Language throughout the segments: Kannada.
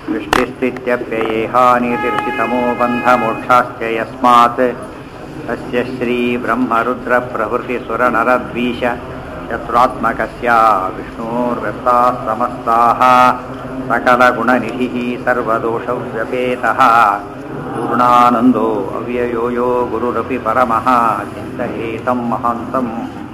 सृष्टिस्थित्यप्ययेहानितिर्षितमो बन्धमोक्षाश्च यस्मात् तस्य श्रीब्रह्मरुद्रप्रभृतिसुरनरद्वीष शत्रुत्मकस्य विष्णोर्व्यस्ताः समस्ताः सकलगुणनिधिः सर्वदोषव्यपेतः पूर्णानन्दो अव्ययो यो गुरुरपि परमः चिन्तयेतं महान्तम्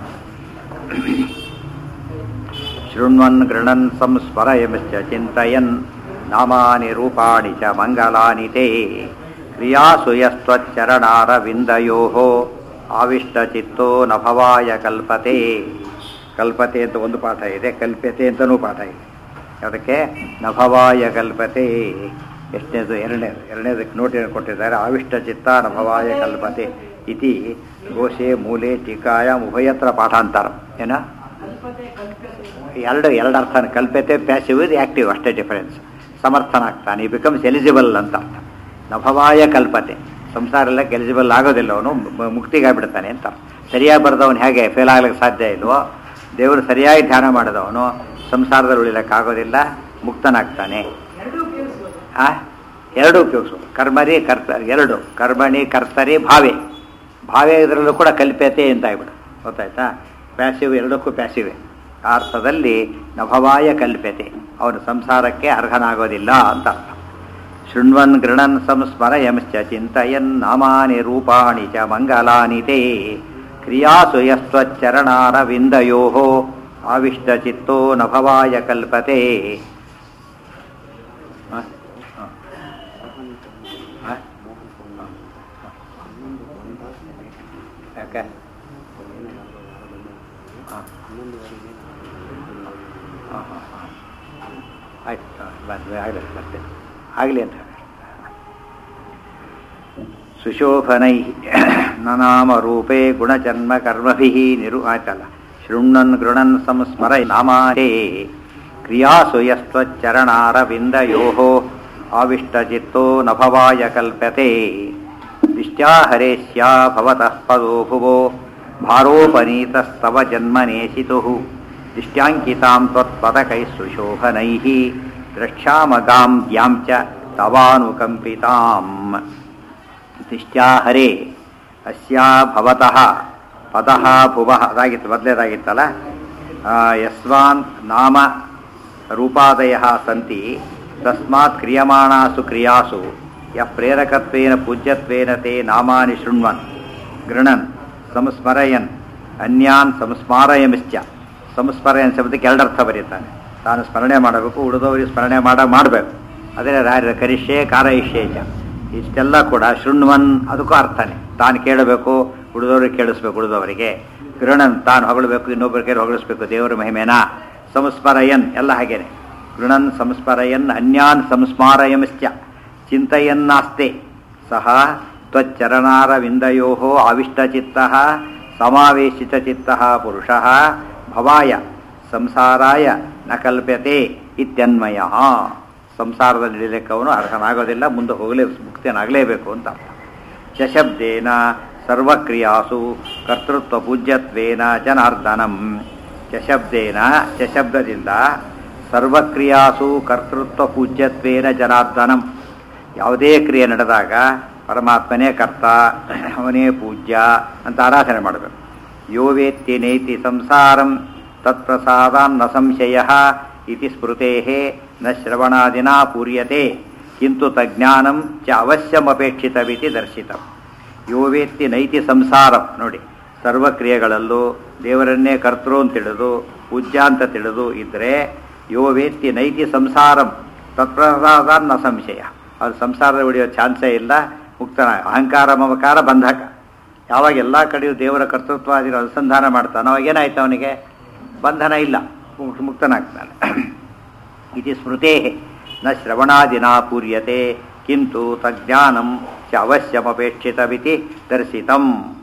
शृण्वन् गृणन् संस्मरयमश्च चिन्तयन् नामानि रूपाणि च मङ्गलानि ते क्रियासु यस्त्वच्चरणारविन्दयोः ಆವಿಷ್ಟಚಿತ್ತೋ ನಭವಾಯ ಕಲ್ಪತೆ ಕಲ್ಪತೆ ಅಂತ ಒಂದು ಪಾಠ ಇದೆ ಕಲ್ಪ್ಯತೆ ಅಂತಲೂ ಪಾಠ ಇದೆ ಅದಕ್ಕೆ ನಭವಾಯ ಕಲ್ಪತೆ ಎಷ್ಟನೇದು ಎರಡನೇದು ಎರಡನೇದಕ್ಕೆ ನೋಟಿನ ಕೊಟ್ಟಿದ್ದಾರೆ ಆವಿಷ್ಟ ಚಿತ್ತ ನಭವಾಯ ಕಲ್ಪತೆ ಇತಿ ಘೋಷೆ ಮೂಲೆ ಟೀಕಾಯ ಉಭಯತ್ರ ಪಾಠಾಂತರ ಏನ ಎರಡು ಎರಡು ಅರ್ಥ ಕಲ್ಪತೆ ಪ್ಯಾಸಿವ್ ಇದು ಆ್ಯಕ್ಟಿವ್ ಅಷ್ಟೇ ಡಿಫರೆನ್ಸ್ ಸಮರ್ಥನಾಗ್ತಾನೆ ಈ ಬಿಕಮ್ಸ್ ಎಲಿಜಿಬಲ್ ಅಂತ ಅರ್ಥ ನಭವಾಯ ಕಲ್ಪತೆ ಸಂಸಾರ ಎಲ್ಲ ಎಲಿಜಿಬಲ್ ಆಗೋದಿಲ್ಲ ಅವನು ಮುಕ್ತಿಗಾಗ್ಬಿಡ್ತಾನೆ ಅಂತ ಸರಿಯಾಗಿ ಬರೆದವನು ಹೇಗೆ ಫೇಲ್ ಆಗ್ಲಿಕ್ಕೆ ಸಾಧ್ಯ ಇಲ್ವೋ ದೇವರು ಸರಿಯಾಗಿ ಧ್ಯಾನ ಮಾಡಿದವನು ಸಂಸಾರದಲ್ಲಿ ಉಳಿಲಿಕ್ಕಾಗೋದಿಲ್ಲ ಮುಕ್ತನಾಗ್ತಾನೆ ಆ ಎರಡು ಉಪಯೋಗಿಸು ಕರ್ಮರಿ ಕರ್ತ ಎರಡು ಕರ್ಮಣಿ ಕರ್ತರಿ ಭಾವೆ ಭಾವೆ ಇದರಲ್ಲೂ ಕೂಡ ಕಲ್ಪ್ಯತೆ ಅಂತ ಆಗ್ಬಿಡು ಗೊತ್ತಾಯ್ತಾ ಪ್ಯಾಸಿವ್ ಎರಡಕ್ಕೂ ಪ್ಯಾಸಿವೆ ಆ ಅರ್ಥದಲ್ಲಿ ನಭವಾಯ ಕಲ್ಪ್ಯತೆ ಅವನು ಸಂಸಾರಕ್ಕೆ ಅರ್ಹನಾಗೋದಿಲ್ಲ ಅಂತ ಅರ್ಥ ಶೃಣ್ವನ್ ಗೃಣನ್ ಸಂಸ್ಮರಯಂಶ್ಚ ಚಿಂತಯನ್ ನಾಮಾನಿ ರೂಪಾಣಿ ಚ ಮಂಗಲಾನಿ ತೇ ಕ್ರಿಯಾಸು ಯಸ್ತ್ವಚ್ಚರಣಾರವಿಂದಯೋ ಆವಿಷ್ಟಚಿತ್ತೋ ನಭವಾಯ ಕಲ್ಪತೆ ಹ? ಹ. ಹ? ಯಾಕೆ ಹ. ಹ, ಹ, ಹ. ಆಯ್ತು ಬಂದ್ವಿ ಆಗಲಿ ಬರ್ತೇನೆ ಆಗಲಿ ಅಂತ ಸುಶೋಭನೈ ನನಾಮರೂಪೇ ಗುಣಜನ್ಮ ಕರ್ಮಭಿ ನಿರು ಆಯ್ತಲ್ಲ ಶೃಣ್ವನ್ ಗೃಣನ್ ಸಂಸ್ಮರ ನಾಮಾರೇ ಕ್ರಿಯಾಸು ಯಸ್ತ್ವಚ್ಚರಣಾರವಿಂದಯೋ ಆವಿಷ್ಟಚಿತ್ತೋ ನಭವಾಯ ಕಲ್ಪ್ಯತೆ ದಿಷ್ಟ್ಯಾ ಹರೇಶ್ಯಾ ಭವತಃ ಪದೋ ಭುವೋ ಭಾರೋಪನೀತಸ್ತವ ಜನ್ಮನೇಶಿತು ದಿಷ್ಟ್ಯಾಂಕಿತಾಂ ತ್ವತ್ಪದಕೈಃ ಸುಶೋಭನೈಃ ದ್ರಕ್ಷ್ಯಾಮಗಾಂ ದ್ಯಾಂ ಚ ತವಾನುಕಂಪಿತಾಂ ದಿಷ್ಟ್ಯಾ ಹರೇ ಅಸ್ಯಾ ಭವತಃ ಪದಃ ಭುವಃ ಅದಾಗಿತ್ತು ಮೊದಲೇದಾಗಿತ್ತಲ್ಲ ಯಸ್ವಾನ್ ನಾಮ ರೂಪಾದಯ ಸಂತಿ ತಸ್ಮಾತ್ ಕ್ರಿಯಮಾಣಾಸು ಕ್ರಿಯಾಸು ಯ ಪ್ರೇರಕತ್ವೇನ ಪೂಜ್ಯತ್ವೇನ ತೇ ನಾಮಾನಿ ಶೃಣ್ವನ್ ಗೃಣನ್ ಸಂಸ್ಮರಯನ್ ಅನ್ಯಾನ್ ಸಂಸ್ಮಾರಯಮಿಶ್ಚ ಸಂಸ್ಮರಯನ್ ಶಬ್ದಕ್ಕೆ ಎರಡರ್ಥ ಬರೀತಾನೆ ತಾನು ಸ್ಮರಣೆ ಮಾಡಬೇಕು ಉಳಿದವರಿಗೆ ಸ್ಮರಣೆ ಮಾಡ ಮಾಡಬೇಕು ಅದೇ ರಾರ ಕರಿಷ್ಯೆ ಕಾರಯಿಷ್ಯೆ ಚ ಇಷ್ಟೆಲ್ಲ ಕೂಡ ಶೃಣ್ವನ್ ಅದಕ್ಕೂ ಅರ್ಥನೇ ತಾನು ಕೇಳಬೇಕು ಉಳಿದವ್ರಿಗೆ ಕೇಳಿಸ್ಬೇಕು ಉಳಿದವರಿಗೆ ಗೃಣನ್ ತಾನು ಹೊಗಳಬೇಕು ಇನ್ನೊಬ್ಬರ ಕೈಲಿ ಹೊಗಳಿಸ್ಬೇಕು ದೇವರ ಮಹಿಮೇನ ಸಂಸ್ಮರಯನ್ ಎಲ್ಲ ಹಾಗೇನೆ ಗೃಣನ್ ಸಂಸ್ಮರಯನ್ ಅನ್ಯಾನ್ ಸಂಸ್ಮಾರಯಂಶ್ಚ ಚಿಂತಯನ್ನಾಸ್ತೆ ಸಹ ತ್ವಚ್ಚರಣಾರವಿಂದಯೋ ಆವಿಷ್ಟಚಿತ್ತ ಸಮಾವೇಶಿತಚಿತ್ತ ಪುರುಷ ಭವಾಯ ಸಂಸಾರಾಯ ನ ಕಲ್ಪ್ಯತೆ ಇತ್ಯನ್ಮಯ ಸಂಸಾರದಲ್ಲಿ ನಡೀಲಿಕ್ಕೆ ಅವನು ಅರ್ಹನಾಗೋದಿಲ್ಲ ಮುಂದೆ ಹೋಗಲೇ ಮುಕ್ತನಾಗಲೇಬೇಕು ಅಂತ ಅರ್ಥ ಚಶಬ್ದೇನ ಸರ್ವಕ್ರಿಯಾಸು ಕರ್ತೃತ್ವ ಪೂಜ್ಯತ್ವೇನ ಜನಾರ್ದನಂ ಚಶಬ್ದೇನ ಚಶಬ್ದದಿಂದ ಸರ್ವಕ್ರಿಯಾಸು ಕರ್ತೃತ್ವ ಪೂಜ್ಯತ್ವೇನ ಜನಾರ್ದನಂ ಯಾವುದೇ ಕ್ರಿಯೆ ನಡೆದಾಗ ಪರಮಾತ್ಮನೇ ಕರ್ತ ಅವನೇ ಪೂಜ್ಯ ಅಂತ ಆರಾಧನೆ ಮಾಡಬೇಕು ಯೋ ವೇತ್ತಿ ನೇತಿ ಸಂಸಾರಂ ತತ್ಪ್ರಸಾದಾನ್ನ ಸಂಶಯ ಇತಿ ಸ್ಮೃತೆ ನ ಶ್ರವಣಾದಿನ ಪೂರ್ಯತೆ ಕಿಂತು ತಜ್ಞಾನಂ ಚ ಅವಶ್ಯಮಪೇಕ್ಷಿತವಿತಿ ದರ್ಶಿತಂ ಯೋ ವೇತ್ತಿ ನೈತಿ ಸಂಸಾರಂ ನೋಡಿ ಸರ್ವಕ್ರಿಯೆಗಳಲ್ಲೂ ದೇವರನ್ನೇ ಕರ್ತೃ ಅಂತ ತಿಳಿದು ಪೂಜ್ಯ ಅಂತ ತಿಳಿದು ಇದ್ದರೆ ಯೋ ವೇತ್ತಿ ನೈತಿ ಸಂಸಾರಂ ತತ್ಪ್ರಸಾದಾನ್ನ ಸಂಶಯ ಅದು ಸಂಸಾರದ ಉಳಿಯೋ ಚಾನ್ಸೇ ಇಲ್ಲ ಮುಕ್ತನ ಅಹಂಕಾರ ಮಮಕಾರ ಬಂಧಕ ಯಾವಾಗ ಎಲ್ಲ ಕಡೆಯೂ ದೇವರ ಕರ್ತೃತ್ವಾದಿನ ಅನುಸಂಧಾನ ಮಾಡ್ತಾನೋ ಅವಾಗ ಏನಾಯ್ತು ಅವನಿಗೆ ಬಂಧನ ಇಲ್ಲ ಮುಕ್ತನಾಗ್ತಾನೆ ಇತಿ ಸ್ಮೃತೆ ನ ಶ್ರವಣಾದಿನ ಪೂರ್ಯತೆ ಕಿಂತು ತಜ್ಞಾನಂ ಚ ಅವಶ್ಯಮಪೇಕ್ಷಿತವಿತಿ ದರ್ಶಿತಂ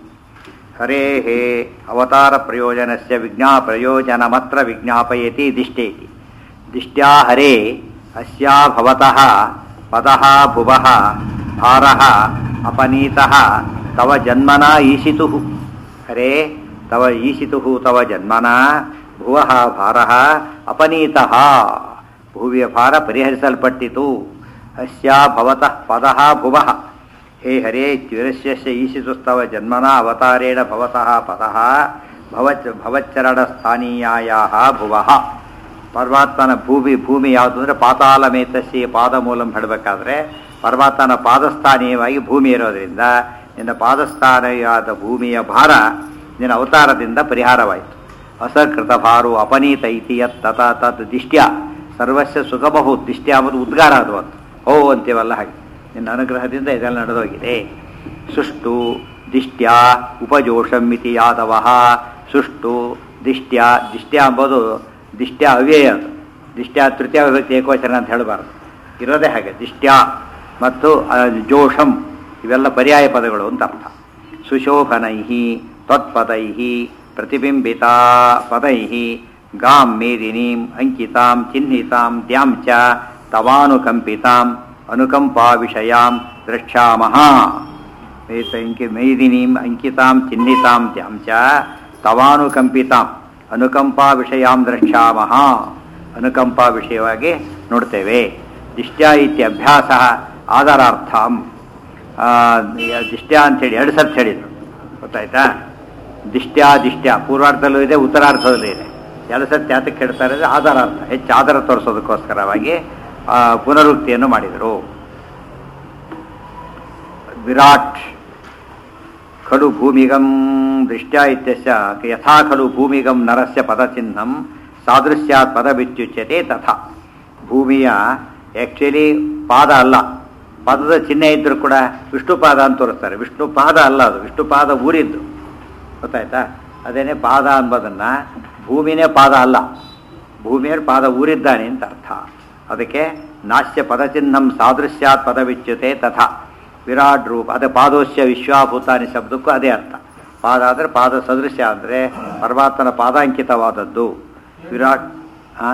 ಹರೇ ಅವತಾರ ಪ್ರಯೋಜನಸ್ಯ ವಿಜ್ಞಾ ಪ್ರಯೋಜನಮತ್ರ ವಿಜ್ಞಾಪಯತಿ ದಿಷ್ಟೇತಿ ದಿಷ್ಟ್ಯಾ ಹರೇ ಅಸ್ಯಾ ಭವತಃ ಪದಃ ಭುವಃ ಭಾರಃ ಅಪನೀತಃ ತವ ಜನ್ಮನಾ ಈಶಿತು ಹರೇ ತವ ಈಶಿತು ತವ ಜನ್ಮನ ಭುವಃ ಭಾರಃ ಅಪನೀತಃ ಭುವಿಯ ಭಾರ ಪರಿಹರಿಸಲ್ಪಟ್ಟಿತು ಅಸ್ಯಾ ಭವತಃ ಪದಃ ಭುವಃ ಹೇ ಹರೇ ತ್ವಿರಸ್ಯಸ್ಯ ಈಶಿತುಸ್ತವ ಜನ್ಮನಾ ಅವತಾರೇಣ ಭವತಃ ಪದಃ ಭವಚ್ ಭವಚ್ಚರಣ ಸ್ಥಾನೀಯಾಯಾಹ ಭುವಃ ಪರಮಾತ್ಮನ ಭೂಮಿ ಭೂಮಿ ಯಾವುದು ಅಂದರೆ ಪಾತಾಳ ಮೇತಸ್ಸಿ ಪಾದ ಮೂಲಂ ಹೇಳಬೇಕಾದ್ರೆ ಪರಮಾತ್ಮನ ಪಾದಸ್ಥಾನೀಯವಾಗಿ ಭೂಮಿ ಇರೋದ್ರಿಂದ ನಿನ್ನ ಪಾದಸ್ಥಾನೀಯಾದ ಭೂಮಿಯ ಭಾರ ನಿನ್ನ ಅವತಾರದಿಂದ ಪರಿಹಾರವಾಯಿತು ಅಸಕೃತ ಭಾರು ಅಪನೀತ ಇತಿ ಯತ್ ತತ ತತ್ ದಿಷ್ಟ್ಯ ಸರ್ವಸ್ಯ ಸುಗಮಹು ದಿಷ್ಟ್ಯ ಅಂಬುದು ಉದ್ಗಾರ ಅದು ಅಂತ ಓ ಅಂತೀವಲ್ಲ ಹಾಗೆ ನಿನ್ನ ಅನುಗ್ರಹದಿಂದ ಇದೆಲ್ಲ ನಡೆದೋಗಿದೆ ಸುಷ್ಟು ದಿಷ್ಟ್ಯ ಉಪಜೋಷಂ ಇತಿ ಯಾದವ ಸುಷ್ಟು ದಿಷ್ಟ್ಯ ದಿಷ್ಟ್ಯ ಅಂಬೋದು ದಿಷ್ಟ್ಯ ಅವ್ಯಯ ಅದು ದಿಷ್ಟ್ಯ ತೃತೀಯ ವಿಭಕ್ತಿ ಏಕವಚನ ಅಂತ ಹೇಳಬಾರ್ದು ಇರೋದೇ ಹಾಗೆ ದಿಷ್ಟ್ಯ ಮತ್ತು ಆ, ಜೋಷಂ ಇವೆಲ್ಲ ಪರ್ಯಾಯ ಪದಗಳು ಅಂತ ಅರ್ಥ ಸುಶೋಭನೈ ತ್ವತ್ಪದೈ ಪ್ರತಿಬಿಂಬಿತ ಪದೈ ಗಾಂ ಮೇದಿನೀಂ ಅಂಕಿತಾಂ ಚಿಹ್ನಿತಾಂ ದ್ಯಾಂ ಚ ತವಾನುಕಂಪಿತಾಂ ಅನುಕಂಪಾ ವಿಷಯಾಂ ದ್ರಕ್ಷ್ಯಾಮಃ ಮೇತಂಕಿ ಮೇದಿನೀಂ ಅಂಕಿತಾಂ ಚಿಹ್ನಿತಾಂ ದ್ಯಾಂ ಚ ತವಾನುಕಂಪಿತಾಂ ಅನುಕಂಪಾ ವಿಷಯಾಂ ದ್ರಕ್ಷ್ಯಾಮಃ ಅನುಕಂಪಾ ವಿಷಯವಾಗಿ ನೋಡ್ತೇವೆ ದಿಷ್ಟ್ಯ ಇತ್ಯ ಅಭ್ಯಾಸ ಆಧಾರಾರ್ಥಂ ಆ, ದಿಷ್ಟ್ಯ ಅಂತೇಳಿ ಎರಡು ಸರ್ತಿ ಹೇಳಿದರು ಗೊತ್ತಾಯ್ತಾ ದಿಷ್ಟ್ಯ ದಿಷ್ಟ್ಯ ಪೂರ್ವಾರ್ಧದಲ್ಲೂ ಇದೆ ಉತ್ತರಾರ್ಧದಲ್ಲೂ ಇದೆ ಎರಡು ಸರ್ತಿ ಯಾತಕ್ಕೆ ಹೇಳ್ತಾರೆ ಅಂದರೆ ಆಧಾರಾರ್ಥ ಹೆಚ್ಚು ಆಧಾರ ತೋರಿಸೋದಕ್ಕೋಸ್ಕರವಾಗಿ ಆ, ಪುನರುಕ್ತಿಯನ್ನು ಮಾಡಿದರು ವಿರಾಟ್ ಖಲು ಭೂಮಿಗಂ ದೃಷ್ಟ್ಯಾ ಇತ್ಯಸ್ಯ ಯಥಾ ಖಲು ಭೂಮಿಗಂ ನರಸ್ಯ ಪದಚಿಹ್ನಂ ಸಾದೃಶ್ಯಾತ್ ಪದವಿತ್ಯುಚ್ಯತೆ ತಥಾ ಭೂಮಿಯ ಆ್ಯಕ್ಚುಲಿ ಪಾದ ಅಲ್ಲ ಪದದ ಚಿಹ್ನೆ ಇದ್ದರೂ ಕೂಡ ವಿಷ್ಣು ಪಾದ ಅಂತ ತೋರಿಸ್ತಾರೆ ವಿಷ್ಣು ಪಾದ ಅಲ್ಲ ಅದು ವಿಷ್ಣು ಪಾದ ಊರಿದ್ದು ಗೊತ್ತಾಯ್ತಾ ಅದೇನೇ ಪಾದ ಅಂಬೋದನ್ನು ಭೂಮಿನೇ ಪಾದ ಅಲ್ಲ ಭೂಮಿಯಲ್ಲಿ ಪಾದ ಊರಿದ್ದಾನೆ ಅಂತ ಅರ್ಥ ಅದಕ್ಕೆ ನಾಸ್ಯ ಪದಚಿಹ್ನಂ ಸಾದೃಶ್ಯಾತ್ ಪದವಿಚ್ಯುತೆ ತಥಾ ವಿರಾಟ್ ರೂಪ ಅದೇ ಪಾದೋಶ್ಯ ವಿಶ್ವಾಭೂತಾನಿ ಶಬ್ದಕ್ಕೂ ಅದೇ ಅರ್ಥ ಪಾದ ಅಂದರೆ ಪಾದ ಸದೃಶ್ಯ ಅಂದರೆ ಪರಮಾತ್ಮನ ಪಾದಾಂಕಿತವಾದದ್ದು ವಿರಾಟ್ ಆ?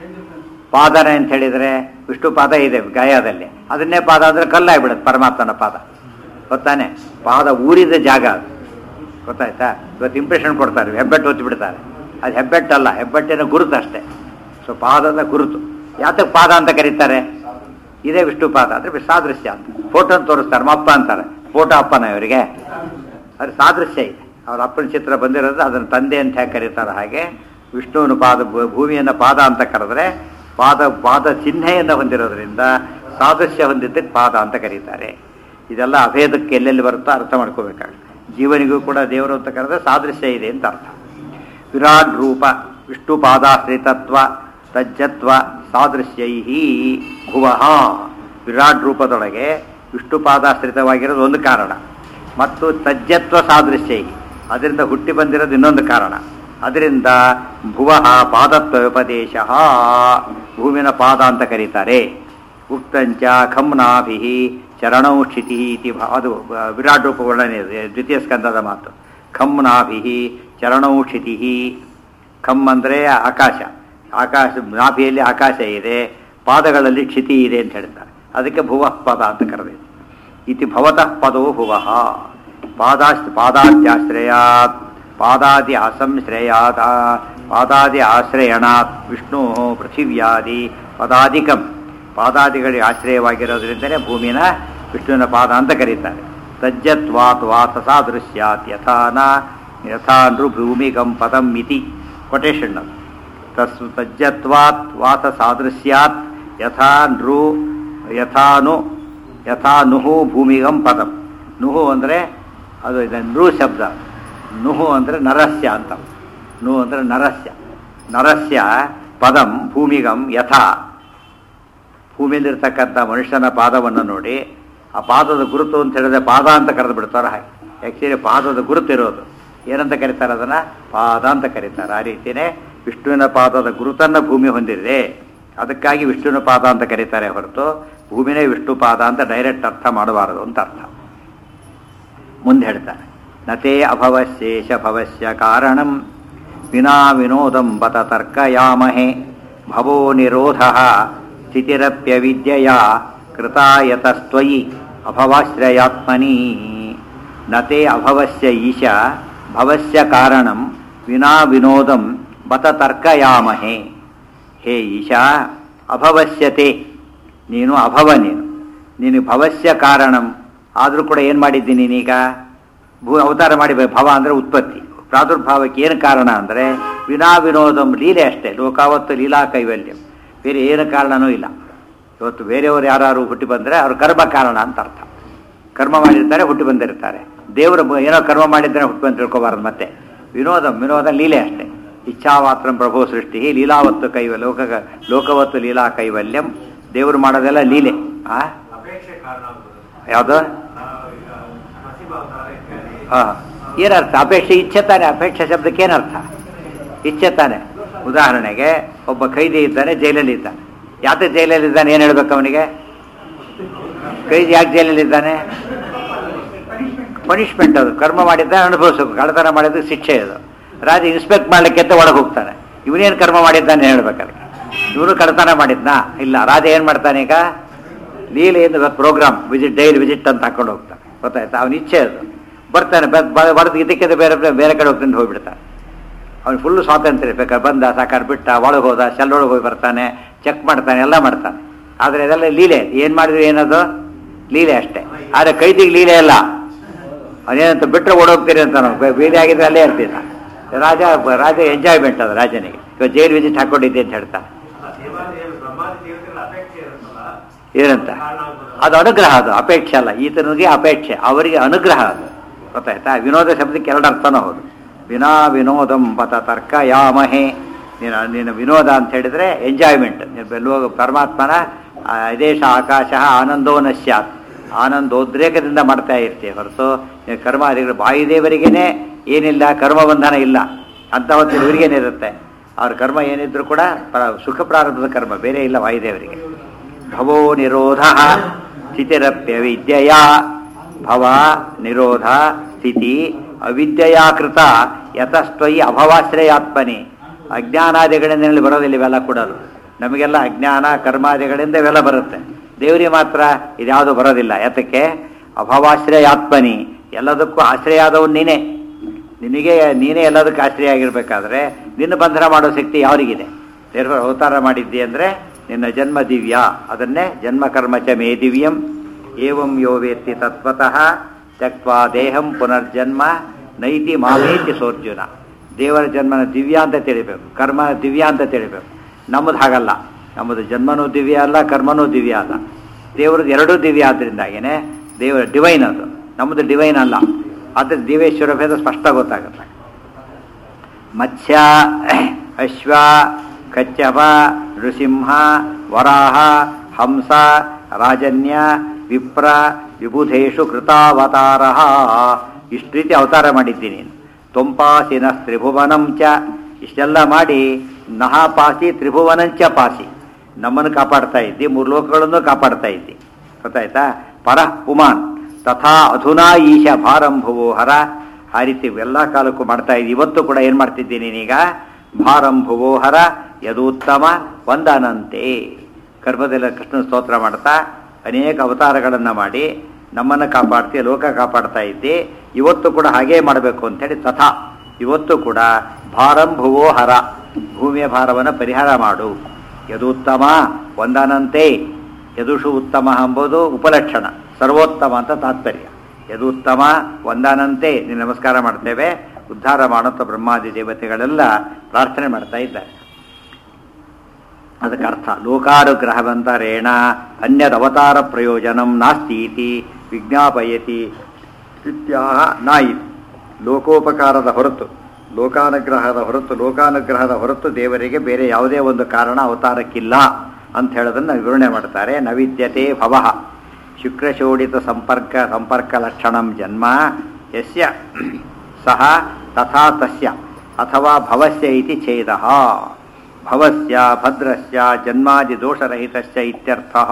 ಪಾದನೆ ಅಂತ ಹೇಳಿದರೆ ವಿಷ್ಣು ಪಾದ ಇದೆ ಗಾಯದಲ್ಲಿ ಅದನ್ನೇ ಪಾದ ಅಂದರೆ ಕಲ್ಲಾಗ್ಬಿಡುತ್ತೆ ಪರಮಾತ್ಮನ ಪಾದ ಗೊತ್ತಾನೆ ಪಾದ ಊರಿದ ಜಾಗ ಅದು ಗೊತ್ತಾಯ್ತಾ ಇವತ್ತು ಇಂಪ್ರೆಷನ್ ಕೊಡ್ತಾರೆ ಹೆಬ್ಬೆಟ್ಟು ಒತ್ತಿ ಬಿಡ್ತಾರೆ ಅದು ಹೆಬ್ಬೆಟ್ಟಲ್ಲ ಹೆಬ್ಬೆಟ್ಟಿನ ಗುರುತು ಅಷ್ಟೇ ಸೊ ಪಾದದ ಗುರುತು ಯಾತಕ್ಕೆ ಪಾದ ಅಂತ ಕರೀತಾರೆ ಇದೇ ವಿಷ್ಣು ಪಾದ ಅಂದರೆ ಸಾದೃಶ್ಯ ಅಂತ ಫೋಟೋ ತೋರಿಸ್ತಾರೆ ನಮ್ಮ ಅಪ್ಪ ಅಂತಾರೆ ಫೋಟೋ ಅಪ್ಪನ ಇವರಿಗೆ ಅದು ಸಾದೃಶ್ಯ ಇದೆ ಅವ್ರ ಅಪ್ಪನ ಚಿತ್ರ ಬಂದಿರೋದು ಅದನ್ನು ತಂದೆ ಅಂತ ಹೇಗೆ ಕರೀತಾರೆ ಹಾಗೆ ವಿಷ್ಣುವಿನ ಪಾದ ಭೂ- ಭೂಮಿಯನ್ನು ಪಾದ ಅಂತ ಕರೆದ್ರೆ ಪಾದ ಪಾದ ಚಿಹ್ನೆಯನ್ನು ಹೊಂದಿರೋದ್ರಿಂದ ಸಾದೃಶ್ಯ ಹೊಂದಿದ್ದಕ್ಕೆ ಪಾದ ಅಂತ ಕರೀತಾರೆ ಇದೆಲ್ಲ ಅಭೇದಕ್ಕೆ ಎಲ್ಲೆಲ್ಲಿ ಬರುತ್ತೋ ಅರ್ಥ ಮಾಡ್ಕೋಬೇಕಾಗುತ್ತೆ ಜೀವನಿಗೂ ಕೂಡ ದೇವರು ಅಂತ ಕರೆದ್ರೆ ಸಾದೃಶ್ಯ ಇದೆ ಅಂತ ಅರ್ಥ ವಿರಾಟ್ ರೂಪ ವಿಷ್ಣು ಪಾದಾಶ್ರಿತತ್ವ ತಜ್ಜತ್ವ ಸಾದೃಶ್ಯೈ ಭುವಃ ವಿರಾಟ್ ರೂಪದೊಳಗೆ ವಿಷ್ಣು ಪಾದಾಶ್ರಿತವಾಗಿರೋದು ಒಂದು ಕಾರಣ ಮತ್ತು ತಜ್ಜತ್ವ ಸಾದೃಶ್ಯೈ ಅದರಿಂದ ಹುಟ್ಟಿ ಬಂದಿರೋದು ಇನ್ನೊಂದು ಕಾರಣ ಅದರಿಂದ ಭುವಃ ಪಾದತ್ವ ವ್ಯಪದೇಶ ಭೂಮಿನ ಪಾದ ಅಂತ ಕರೀತಾರೆ ಉಕ್ತಂಚ ಖಮ್ನಾಭಿ ಚರಣೌ ಕ್ಷಿತಿ ಇತಿ ಭಾ- ಅದು ಆ, ವಿರಾಟ್ ರೂಪ ವರ್ಣನೆ ಇದೆ, ದ್ವಿತೀಯ ಸ್ಕಂದದ ಮಾತು ಖಮ್ನಾಭಿ ಚರಣೌ ಕ್ಷಿತಿ ಖಮ್ ಅಂದರೆ ಆಕಾಶ ಆಕಾಶ ನಾಭಿಯಲ್ಲಿ ಆಕಾಶ ಇದೆ ಪಾದಗಳಲ್ಲಿ ಕ್ಷಿತಿ ಇದೆ ಅಂತ ಹೇಳ್ತಾರೆ ಅದಕ್ಕೆ ಭುವಃ ಪದ ಅಂತ ಕರೆದಿದೆ ಇತಿ ಭವತಃ ಪದೋ ಭುವಃ ಪಾದಾಶ್ ಪಾದಾದ್ಯಾಶ್ರಯಾತ್ ಪಾದಾದಿ ಅಸಂಶ್ರಯಾತ್ ಪಾದಾದಿ ಆಶ್ರಯಣಾತ್ ವಿಷ್ಣು ಪೃಥಿವ್ಯಾದಿ ಪದಾಧಿಕಂ ಪಾದಾದಿಗಳಿಗೆ ಆಶ್ರಯವಾಗಿರೋದ್ರಿಂದಲೇ ಭೂಮಿನ ವಿಷ್ಣುವಿನ ಪಾದ ಅಂತ ಕರೀತಾರೆ ತಜ್ಜತ್ವಾತ್ ವಾತ ಸಾದೃಶ್ಯಾತ್ ಯಥಾನ ಯಥಾ ನೃ ಭೂಮಿಗಂ ಪದಂ ಇತಿ ಕೊಟೇಶನ್ ಅದು ತಸ್ ತಜ್ಜತ್ವಾತ್ ವಾತ ಸಾದೃಶ್ಯಾತ್ ಯಥಾ ನೃ ಯಥಾನು ಯಥಾ ನುಹು ಭೂಮಿಗಂ ಪದಂ ನುಹು ಅಂದರೆ ಅದು ಇದೆ ನೃ ಶಬ್ದ ನುಹು ಅಂದರೆ ನರಸ್ಯ ಅಂತ ನು ಅಂದರೆ ನರಸ್ಯ ನರಸ್ಯ ಪದಂ ಭೂಮಿಗಂ ಯಥಾ ಭೂಮಿಯಲ್ಲಿರ್ತಕ್ಕಂಥ ಮನುಷ್ಯನ ಪಾದವನ್ನು ನೋಡಿ ಆ ಪಾದದ ಗುರುತು ಅಂತ ಹೇಳಿದ್ರೆ ಪಾದ ಅಂತ ಕರೆದು ಬಿಡ್ತಾರೆ ಹಾಗೆ ಆ್ಯಕ್ಚುಲಿ ಪಾದದ ಗುರುತು ಇರೋದು ಏನಂತ ಕರೀತಾರೆ ಅದನ್ನು ಪಾದ ಅಂತ ಕರೀತಾರೆ ಆ ರೀತಿಯೇ ವಿಷ್ಣುವಿನ ಪಾದದ ಗುರುತನ್ನು ಭೂಮಿ ಹೊಂದಿದೆ ಅದಕ್ಕಾಗಿ ವಿಷ್ಣುವಿನ ಪಾದ ಅಂತ ಕರೀತಾರೆ ಹೊರತು ಭೂಮಿನೇ ವಿಷ್ಣು ಪಾದ ಅಂತ ಡೈರೆಕ್ಟ್ ಅರ್ಥ ಮಾಡಬಾರದು ಅಂತ ಅರ್ಥ ಮುಂದೆ ಹೇಳ್ತಾರೆ ನತೇ ಅಭವಶೇಷ ಭವಸ್ಯ ಕಾರಣಂ ವಿನಾ ವಿನೋದಂ ಬತ ತರ್ಕಯಾಮಹೆ ಭವೋ ನಿರೋಧ ಸ್ಥಿತಿರಪ್ಯವಿದ್ಯೆಯ ಕೃತಾಯತಸ್ತ್ವಯಿ ಅಭವಾಶ್ರಯಾತ್ಮನಿ ನತೇ ಅಭವಸ್ಯ ಈಶ ಭವಸ್ಯ ಕಾರಣಂ ವಿನಾ ವಿನೋದಂ ಬತ ತರ್ಕಯಾಮಹೆ ಹೇ ಈಶಾ ಅಭವಸ್ಯತೆ ನೀನು ಅಭವ ನೀನು ನೀನು ಭವಸ್ಯ ಕಾರಣಂ ಆದರೂ ಕೂಡ ಏನು ಮಾಡಿದ್ದೀನಿ ನೀನೀಗ ಭೂ ಅವತಾರ ಮಾಡಿ ಭವ ಅಂದರೆ ಉತ್ಪತ್ತಿ ಪ್ರಾದುರ್ಭಾವಕ್ಕೆ ಏನು ಕಾರಣ ಅಂದರೆ ವಿನಾ ವಿನೋದಂ ಲೀಲೆ ಅಷ್ಟೇ ಲೋಕಾವತ್ತು ಲೀಲಾ ಕೈವಲ್ಯಂ ಬೇರೆ ಏನು ಕಾರಣನೂ ಇಲ್ಲ ಇವತ್ತು ಬೇರೆಯವರು ಯಾರು ಹುಟ್ಟಿ ಬಂದರೆ ಅವ್ರ ಕರ್ಮ ಕಾರಣ ಅಂತ ಅರ್ಥ ಕರ್ಮ ಮಾಡಿರ್ತಾರೆ ಹುಟ್ಟಿ ಬಂದಿರ್ತಾರೆ ದೇವರು ಬ- ಏನೋ ಕರ್ಮ ಮಾಡಿದ್ರೆ ಹುಟ್ಟಿ ಬಂದು ತಿಳ್ಕೊಬಾರದು ಮತ್ತೆ ವಿನೋದ ವಿನೋದ ಲೀಲೆ ಅಷ್ಟೇ ಇಚ್ಛಾಮಾತ್ರ ಪ್ರಭು ಸೃಷ್ಟಿ ಲೀಲಾವತ್ತು ಕೈವ ಲೋಕ ಲೋಕವತ್ತು ಲೀಲಾ ಕೈವಲ್ಯಂ ದೇವರು ಮಾಡೋದೆಲ್ಲ ಲೀಲೆ ಆ ಅಪೇಕ್ಷೆ ಕಾರಣ ಆಗ್ಬೋದು ಯಾವುದು ಈಗ ನರಸಿಂಹ ಅವತಾರ ಇತ್ಯಾದಿ ಹಾ ಏನರ್ಥ ಅಪೇಕ್ಷೆ ಇಚ್ಛೆ ತಾನೆ ಅಪೇಕ್ಷೆ ಶಬ್ದಕ್ಕೆ ಏನರ್ಥ ಇಚ್ಛೆ ತಾನೆ ಉದಾಹರಣೆಗೆ ಒಬ್ಬ ಖೈದಿ ಇದ್ದಾನೆ ಜೈಲಲ್ಲಿ ಇದ್ದಾನೆ ಯಾಕೆ ಜೈಲಲ್ಲಿ ಇದ್ದಾನೆ ಏನು ಹೇಳ್ಬೇಕು ಅವನಿಗೆ ಖೈದಿ ಯಾಕೆ ಜೈಲಲ್ಲಿ ಇದ್ದಾನೆ ಪನಿಷ್ಮೆಂಟ್ ಅದು ಕರ್ಮ ಮಾಡಿದ್ದಾನೆ ಅನುಭವಿಸಬೇಕು ಕಳ್ಳತನ ಮಾಡಿದ್ರೆ ಶಿಕ್ಷೆ ಅದು ರಾಜ ಇನ್ಸ್ಪೆಕ್ಟ್ ಮಾಡ್ಲಿಕ್ಕೆ ಅಂತ ಒಳಗೆ ಹೋಗ್ತಾನೆ ಇವನೇನು ಕರ್ಮ ಮಾಡಿದ್ದಾನೆ ಹೇಳ್ಬೇಕಾದ್ರೆ ಇವನು ಕಳ್ಳತನ ಮಾಡಿದ್ನಾ ಇಲ್ಲ ರಾಜ ಏನು ಮಾಡ್ತಾನೆ ಈಗ ಲೀಲೆಯಿಂದ ಪ್ರೋಗ್ರಾಮ್ ವಿಸಿಟ್ ಡೈಲಿ ವಿಸಿಟ್ ಅಂತ ಹಾಕೊಂಡು ಹೋಗ್ತಾನೆ ಗೊತ್ತಾಯ್ತಾ ಅವನ ಇಚ್ಛೆ ಅದು ಬರ್ತಾನೆ ಬರೆದು ಇದಕ್ಕೆ ಬೇರೆ ಬೇರೆ ಕಡೆ ಹೋಗ್ತಾನೆ ಹೋಗ್ಬಿಡ್ತಾನೆ ಅವ್ನು ಫುಲ್ ಸ್ವಾತಂತ್ರ್ಯ ಬೇಕಾದ್ರೆ ಬಂದ ಸಾಕಾರ ಬಿಟ್ಟ ಒಳಗೆ ಹೋದ ಸೆಲ್ ಒಳಗೆ ಹೋಗಿ ಬರ್ತಾನೆ ಚೆಕ್ ಮಾಡ್ತಾನೆ ಎಲ್ಲ ಮಾಡ್ತಾನೆ ಆದರೆ ಅದೆಲ್ಲ ಲೀಲೆ ಏನು ಮಾಡಿದ್ರೆ ಏನದು ಲೀಲೆ ಅಷ್ಟೇ ಆದರೆ ಕೈದಿಗೆ ಲೀಲೆ ಅಲ್ಲ ಅವನೇನಂತ ಬಿಟ್ಟರೆ ಓಡೋಗ್ತೀರಿ ಅಂತ ನಾವು ಬೇರೆ ಆಗಿದ್ರೆ ಅಲ್ಲೇ ಇರ್ತೀನ ರಾಜ ರಾಜ ಎಂಜಾಯ್ಮೆಂಟ್ ಅದು ರಾಜನಿಗೆ ಇವಾಗ ಜೈಲ್ ವಿಸಿಟ್ ಹಾಕೊಂಡಿದ್ದೆ ಅಂತ ಹೇಳ್ತಾನೆ ಅಲ್ಲ, ದೇವಾಲಯ ಬ್ರಹ್ಮಾದಿ ದೇವತೆಗಳ ಅಪೇಕ್ಷೆ ಇರುತ್ತಲ್ಲ ಏನಂತ ಕಾರಣ ಆಗ್ಬೋದು ಅದು ಅನುಗ್ರಹ ಅದು ಅಪೇಕ್ಷೆ ಅಲ್ಲ ಈತನಿಗೆ ಅಪೇಕ್ಷೆ ಅವರಿಗೆ ಅನುಗ್ರಹ ಅದು ಗೊತ್ತಾಯ್ತಾ ವಿನೋದ ಶಬ್ದಕ್ಕೆ ಎರಡು ಅರ್ಥನೂ ಹೌದು ವಿನಾ ವಿನೋದಂ ಪತ ತರ್ಕ ಯಾಮಹೆ ನೀನು ನೀನು ವಿನೋದ ಅಂತ ಹೇಳಿದ್ರೆ ಎಂಜಾಯ್ಮೆಂಟ್ ಲೋಕ ಪರಮಾತ್ಮನ ಆ, ದೇಶ ಆಕಾಶ ಆನಂದೋ ನ ಸ್ಯಾತ್ ಆನಂದೋದ್ರೇಕದಿಂದ ಮಾಡ್ತಾ ಇರ್ತೀವಿ ಹೊರತು ನೀನು ಕರ್ಮಾದಿಗಳು ವಾಯುದೇವರಿಗೇನೆ ಏನಿಲ್ಲ ಕರ್ಮಬಂಧನ ಇಲ್ಲ ಅಂತ ಹೊತ್ತಿನ ಇವರಿಗೇನಿರುತ್ತೆ ಅವ್ರ ಕರ್ಮ ಏನಿದ್ರು ಕೂಡ ಪ- ಸುಖ ಪ್ರಾರಂಭದ ಕರ್ಮ ಬೇರೆ ಇಲ್ಲ ವಾಯುದೇವರಿಗೆ ಭವೋ ನಿರೋಧ ಸ್ಥಿತಿರಪ್ಯ ವಿದ್ಯೆಯ ಭವ ನಿರೋಧ ಸ್ಥಿತಿ ಅವಿದ್ಯೆಯ ಕೃತ ಯತಸ್ತ್ವಯಿ ಅಭವಾಶ್ರಯಾತ್ಮನಿ ಅಜ್ಞಾನಾದಿಗಳಿಂದ ಬರೋದಿಲ್ಲ ಇವೆಲ್ಲ ಕೂಡ ನಮಗೆಲ್ಲ ಅಜ್ಞಾನ ಕರ್ಮಾದಿಗಳಿಂದ ಇವೆಲ್ಲ ಬರುತ್ತೆ ದೇವರಿಗೆ ಮಾತ್ರ ಇದ್ಯಾವುದು ಬರೋದಿಲ್ಲ ಯಾತಕ್ಕೆ ಅಭವಾಶ್ರಯಾತ್ಮನಿ ಎಲ್ಲದಕ್ಕೂ ಆಶ್ರಯ ಆದವನು ನೀನೇ ನಿನಗೆ ನೀನೇ ಎಲ್ಲದಕ್ಕೂ ಆಶ್ರಯ ಆಗಿರ್ಬೇಕಾದ್ರೆ ನಿನ್ನ ಬಂಧನ ಮಾಡೋ ಶಕ್ತಿ ಯಾರಿಗಿದೆ ದೇವ್ರ ಅವತಾರ ಮಾಡಿದ್ದಿ ಅಂದರೆ ನಿನ್ನ ಜನ್ಮ ದಿವ್ಯ ಅದನ್ನೇ ಜನ್ಮ ಕರ್ಮ ಚ ಮೇ ದಿವ್ಯಂ ಏವಂ ಯೋ ವೇತ್ತಿ ತತ್ವತಃ ತ್ಯಕ್ವಾ ದೇಹಂ ಪುನರ್ಜನ್ಮ ನೈತಿ ಮಾಮೇತಿ ಸೋರ್ಜುನ ದೇವರ ಜನ್ಮನ ದಿವ್ಯ ಅಂತ ತಿಳಿಬೇಕು ಕರ್ಮನ ದಿವ್ಯ ಅಂತ ತಿಳಿಬೇಕು ನಮ್ಮದು ಹಾಗಲ್ಲ ನಮ್ಮದು ಜನ್ಮನೂ ದಿವ್ಯ ಅಲ್ಲ ಕರ್ಮನೂ ದಿವ್ಯ ಅಲ್ಲ ದೇವ್ರದ್ದು ಎರಡೂ ದಿವ್ಯ ಆದ್ದರಿಂದಾಗೇನೆ ದೇವರ ಡಿವೈನ್ ಅದು ನಮ್ಮದು ಡಿವೈನ್ ಅಲ್ಲ ಆದರೆ ದಿವೇಶ್ವರ ಭೇದ ಸ್ಪಷ್ಟ ಗೊತ್ತಾಗುತ್ತೆ ಮತ್ಸ್ಯ ಅಶ್ವ ಕಚ್ಚಪ ನೃಸಿಂಹ ವರಾಹ ಹಂಸ ರಾಜನ್ಯ ವಿಪ್ರ ವಿಬುಧೇಶು ಕೃತಾವತಾರ ಇಷ್ಟು ರೀತಿ ಅವತಾರ ಮಾಡಿದ್ದೀನಿ ತೊಂಪಾಸಿನ ತ್ರಿಭುವನಂ ಚ ಇಷ್ಟೆಲ್ಲ ಮಾಡಿ ನಹ ಪಾಸಿ ತ್ರಿಭುವನಂಚ ಪಾಸಿ ನಮ್ಮನ್ನು ಕಾಪಾಡ್ತಾ ಇದ್ದಿ ಮೂರು ಲೋಕಗಳನ್ನು ಕಾಪಾಡ್ತಾ ಇದ್ದಿ ಗೊತ್ತಾಯ್ತಾ ಪರ ಪುಮಾನ್ ತಥಾ ಅಧುನಾ ಈಶ ಭಾರಂಭುವೋ ಹರ ಆ ರೀತಿ ಎಲ್ಲ ಕಾಲಕ್ಕೂ ಮಾಡ್ತಾ ಇದ್ದಿ ಇವತ್ತು ಕೂಡ ಏನು ಮಾಡ್ತಿದ್ದೀನಿ ನೀನೀಗ ಭಾರಂಭುವೋ ಹರ ಯದೂತ್ತಮ ವಂದನಂತೆ ಗರ್ಭದಲ್ಲಿ ಕೃಷ್ಣನ ಸ್ತೋತ್ರ ಮಾಡ್ತಾ ಅನೇಕ ಅವತಾರಗಳನ್ನು ಮಾಡಿ ನಮ್ಮನ್ನು ಕಾಪಾಡ್ತಿ ಲೋಕ ಕಾಪಾಡ್ತಾ ಇದ್ದಿ ಇವತ್ತು ಕೂಡ ಹಾಗೇ ಮಾಡಬೇಕು ಅಂತೇಳಿ ತಥಾ ಇವತ್ತು ಕೂಡ ಭಾರಂಭುವೋ ಹರ ಭೂಮಿಯ ಭಾರವನ್ನು ಪರಿಹಾರ ಮಾಡು ಯದುತ್ತಮ ವಂದನಂತೆ ಯದುಷು ಉತ್ತಮ ಎಂಬುದು ಉಪಲಕ್ಷಣ ಸರ್ವೋತ್ತಮ ಅಂತ ತಾತ್ಪರ್ಯ ಯದುತ್ತಮ ವಂದನಂತೆ ನೀನು ನಮಸ್ಕಾರ ಮಾಡ್ತೇವೆ ಉದ್ಧಾರ ಮಾಡುವಂಥ ಬ್ರಹ್ಮಾದಿ ದೇವತೆಗಳೆಲ್ಲ ಪ್ರಾರ್ಥನೆ ಮಾಡ್ತಾ ಇದ್ದಾರೆ ಅದಕ್ಕೆ ಅರ್ಥ ಲೋಕಾನುಗ್ರಹವಂತರೇಣ ಅನ್ಯದ ಅವತಾರ ಪ್ರಯೋಜನಂ ನಾಸ್ತಿ ಇತಿ ವಿಜ್ಞಾಪಯತಿ ಇತ್ಯಾಹ ನಾಯಿತು ಲೋಕೋಪಕಾರದ ಹೊರತು ಲೋಕಾನುಗ್ರಹದ ಹೊರತು ಲೋಕಾನುಗ್ರಹದ ಹೊರತು ದೇವರಿಗೆ ಬೇರೆ ಯಾವುದೇ ಒಂದು ಕಾರಣ ಅವತಾರಕ್ಕಿಲ್ಲ ಅಂತ ಹೇಳೋದನ್ನು ವಿವರಣೆ ಮಾಡ್ತಾರೆ ನವಿದ್ಯತೆ ಭವಃ ಶುಕ್ರಶೋಡಿತ ಸಂಪರ್ಕ ಸಂಪರ್ಕ ಲಕ್ಷಣಂ ಜನ್ಮ ಯಸ್ಯ ಸಹ ತಥಾ ತಸ್ಯ ಅಥವಾ ಭವಸ್ಯ ಇತಿ ಛೇದಃ ಭವಸ್ಯ ಭದ್ರಸ್ಯ ಜನ್ಮಾದಿ ದೋಷರಹಿತಸ್ಯ ಇತ್ಯರ್ಥಃ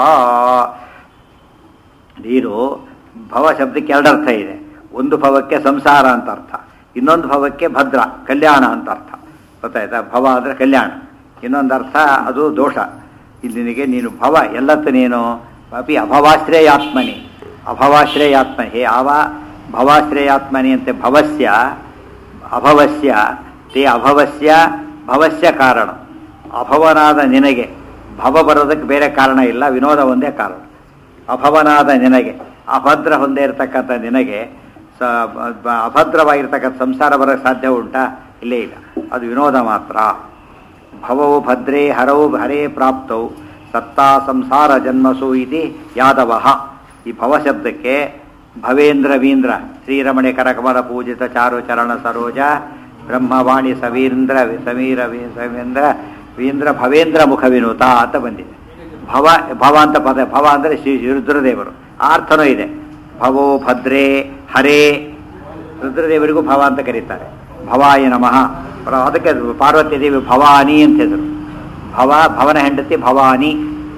ನೀರು ಭವ ಶಬ್ದಕ್ಕೆ ಎರಡು ಅರ್ಥ ಇದೆ ಒಂದು ಭವಕ್ಕೆ ಸಂಸಾರ ಅಂತ ಅರ್ಥ ಇನ್ನೊಂದು ಭವಕ್ಕೆ ಭದ್ರ ಕಲ್ಯಾಣ ಅಂತ ಅರ್ಥ ಗೊತ್ತಾಯ್ತಾ ಭವ ಅಂದರೆ ಕಲ್ಯಾಣ ಇನ್ನೊಂದು ಅರ್ಥ ಅದು ದೋಷ ಇಲ್ಲಿ ನಿನಗೆ ನೀನು ಭವ ಎಲ್ಲತ್ತು ನೀನು ಅಪಿ ಅಭವಾಶ್ರಯಾತ್ಮನಿ ಅಭವಾಶ್ರಯಾತ್ಮ ಹೇ ಆವ ಭವಾಶ್ರಯಾತ್ಮನಿ ಅಂತೆ ಭವಸ್ಯ ಅಭವಸ್ಯ ತೇ ಅಭವಸ್ಯ ಭವಸ್ಯ ಕಾರಣ ಅಭವನಾದ ನಿನಗೆ ಭವ ಬರೋದಕ್ಕೆ ಬೇರೆ ಕಾರಣ ಇಲ್ಲ ವಿನೋದ ಒಂದೇ ಕಾರಣ ಅಭವನಾದ ನಿನಗೆ ಅಭದ್ರ ಹೊಂದೇ ಇರತಕ್ಕಂಥ ನಿನಗೆ ಸ ಬ- ಅಭದ್ರವಾಗಿರ್ತಕ್ಕಂಥ ಸಂಸಾರ ಬರೋಕ್ಕೆ ಸಾಧ್ಯ ಉಂಟಾ ಇಲ್ಲೇ ಇಲ್ಲ ಅದು ವಿನೋದ ಮಾತ್ರ ಭವೌ ಭದ್ರೇ ಹರೌ ಹರೇ ಪ್ರಾಪ್ತೌ ಸತ್ತಾ ಸಂಸಾರ ಜನ್ಮಸು ಇತಿ ಯಾದವ ಈ ಭವ ಶಬ್ದಕ್ಕೆ ಭವೇಂದ್ರ ವೀಂದ್ರ ಶ್ರೀರಮಣಿ ಕರಕಮಲ ಪೂಜಿತ ಚಾರು ಚರಣ ಸರೋಜ ಬ್ರಹ್ಮವಾಣಿ ಸವೀಂದ್ರ ಸಮೀರ ವಿ- ಸವೀಂದ್ರ ವೀಂದ್ರ ಭವೇಂದ್ರ ಮುಖ ವಿನೂತ ಅಂತ ಬಂದಿದೆ ಭವ ಭವ ಅಂತ ಪದ ಭವ ಅಂದರೆ ಶ್ರೀ ರುದ್ರದೇವರು ಆ ಅರ್ಥನೂ ಇದೆ ಭವೋ ಭದ್ರೇ ಹರೇ ರುದ್ರದೇವರಿಗೂ ಭವ ಅಂತ ಕರೀತಾರೆ ಭವಾಯ ನಮಃ ಪ್ರ- ಅದಕ್ಕೆ ಅದು ಪಾರ್ವತಿ ದೇವಿ ಭವಾನಿ ಅಂತ ಹೆಸರು ಭವ ಭವನ ಹೆಂಡತಿ ಭವಾನಿ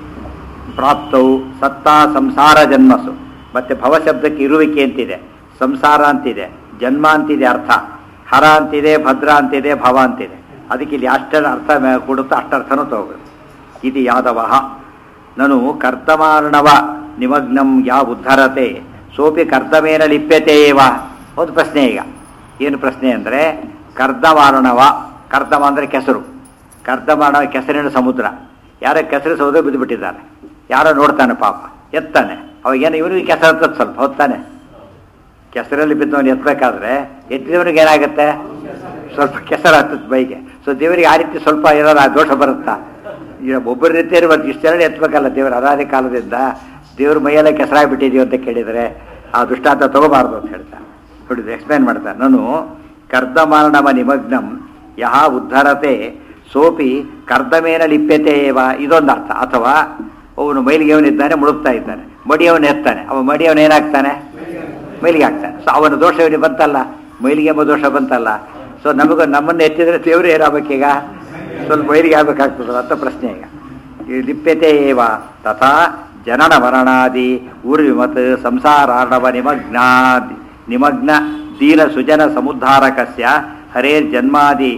ಪ್ರಾಪ್ತವು ಸತ್ತಾ ಸಂಸಾರ ಜನ್ಮಸು ಮತ್ತೆ ಭವ ಶಬ್ದಕ್ಕೆ ಇರುವಿಕೆ ಅಂತಿದೆ ಸಂಸಾರ ಅಂತಿದೆ ಜನ್ಮ ಅಂತಿದೆ ಅರ್ಥ ಹರ ಅಂತಿದೆ ಭದ್ರ ಅಂತಿದೆ ಭವ ಅಂತಿದೆ ಅದಕ್ಕೆ ಇಲ್ಲಿ ಅಷ್ಟರ ಅರ್ಥ ಮೇ- ಕೊಡುತ್ತೋ ಅಷ್ಟರ್ಥನೂ ತಗೋಬೇಕು ಇದು ಯಾದವ ನನು ಕರ್ತಮಾರ್ಣವ ನಿಮಗ್ನಂ ಯಾ ಉದ್ಧರತೆ ಸೋಪಿ ಕರ್ದಮೇನ ಲಿಪ್ಯತೆ ಏವ ಒಂದು ಪ್ರಶ್ನೆ ಈಗ ಏನು ಪ್ರಶ್ನೆ ಅಂದರೆ ಕರ್ದಮಾರ್ಣವ ಕರ್ದಮ ಅಂದರೆ ಕೆಸರು ಕರ್ದಮಾರ್ಣವ ಕೆಸರಿನ ಸಮುದ್ರ ಯಾರೋ ಕೆಸರು ಸಮುದ್ರ ಬಿದ್ದು ಬಿಟ್ಟಿದ್ದಾರೆ ಯಾರೋ ನೋಡ್ತಾನೆ ಪಾಪ ಎತ್ತಾನೆ ಅವಾಗೇನು ಇವನಿಗೆ ಕೆಸರು ಹತ್ತದ ಸ್ವಲ್ಪ ಹೊತ್ತಾನೆ ಕೆಸರಲ್ಲಿ ಬಿದ್ದವನು ಎತ್ತಬೇಕಾದ್ರೆ ಎತ್ತಿದವನಿಗೆ ಏನಾಗುತ್ತೆ ಸ್ವಲ್ಪ ಕೆಸರು ಹತ್ತದ ಬೈಗೆ ಸೊ ದೇವರಿಗೆ ಆ ರೀತಿ ಸ್ವಲ್ಪ ಏನಾದ್ರು ಆ ದೋಷ ಬರುತ್ತಾ ಈಗ ಒಬ್ಬರ ರೀತಿ ಇರ್ಬೇಕು ಇಷ್ಟೆರಡು ಎತ್ತಬೇಕಲ್ಲ ದೇವರು ಅನಾದಿ ಕಾಲದಿಂದ ದೇವ್ರ ಮೈಯೆಲ್ಲ ಕೆಸರಾಗ್ಬಿಟ್ಟಿದೀವಿ ಅಂತ ಕೇಳಿದರೆ ಆ ದುಷ್ಟಾಂತ ತಗೋಬಾರ್ದು ಅಂತ ಹೇಳ್ತಾನೆ ನೋಡಿದ್ರೆ ಎಕ್ಸ್ಪ್ಲೈನ್ ಮಾಡ್ತಾನೆ ನಾನು ಕರ್ದಮಾರ್ಣವ ನಿಮಗ್ನಂ ಯಹ ಉದ್ಧರತೆ ಸೋಪಿ ಕರ್ದಮೇನ ಲಿಪ್ಯತೆ ಏವ ಇದೊಂದು ಅರ್ಥ ಅಥವಾ ಅವನು ಮೈಲಿಗೆಯವನಿದ್ದಾನೆ ಮುಳುಗ್ತಾ ಇದ್ದಾನೆ ಮಡಿಯವನು ಎತ್ತಾನೆ ಅವ ಮಡಿಯವನು ಏನಾಗ್ತಾನೆ ಮೈಲಿಗೆ ಆಗ್ತಾನೆ ಸೊ ಅವನ ದೋಷ ಇವನಿಗೆ ಬಂತಲ್ಲ ಮೈಲಿಗೆ ಎಂಬ ದೋಷ ಬಂತಲ್ಲ ಸೊ ನಮಗೂ ನಮ್ಮನ್ನು ಎತ್ತಿದ್ರೆ ದೇವರು ಏನಾಗಬೇಕೀಗ ಸ್ವಲ್ಪ ಮೈಲಿಗೆ ಆಗ್ಬೇಕಾಗ್ತದಲ್ಲ ಅಂತ ಪ್ರಶ್ನೆ ಈಗ ಈ ಲಿಪ್ಯತೆ ಏವ ತಥಾ ಜನನ ಮರಣಾದಿ ಊರ್ವಿಮತ್ ಸಂಸಾರಾರ್ಣವ ನಿಮಗ್ನಾದಿ ನಿಮಗ್ನ ದೀನ ಸುಜನ ಸಮುದ್ಧಾರಕಸ್ಯ ಹರೇರ್ ಜನ್ಮಾದಿ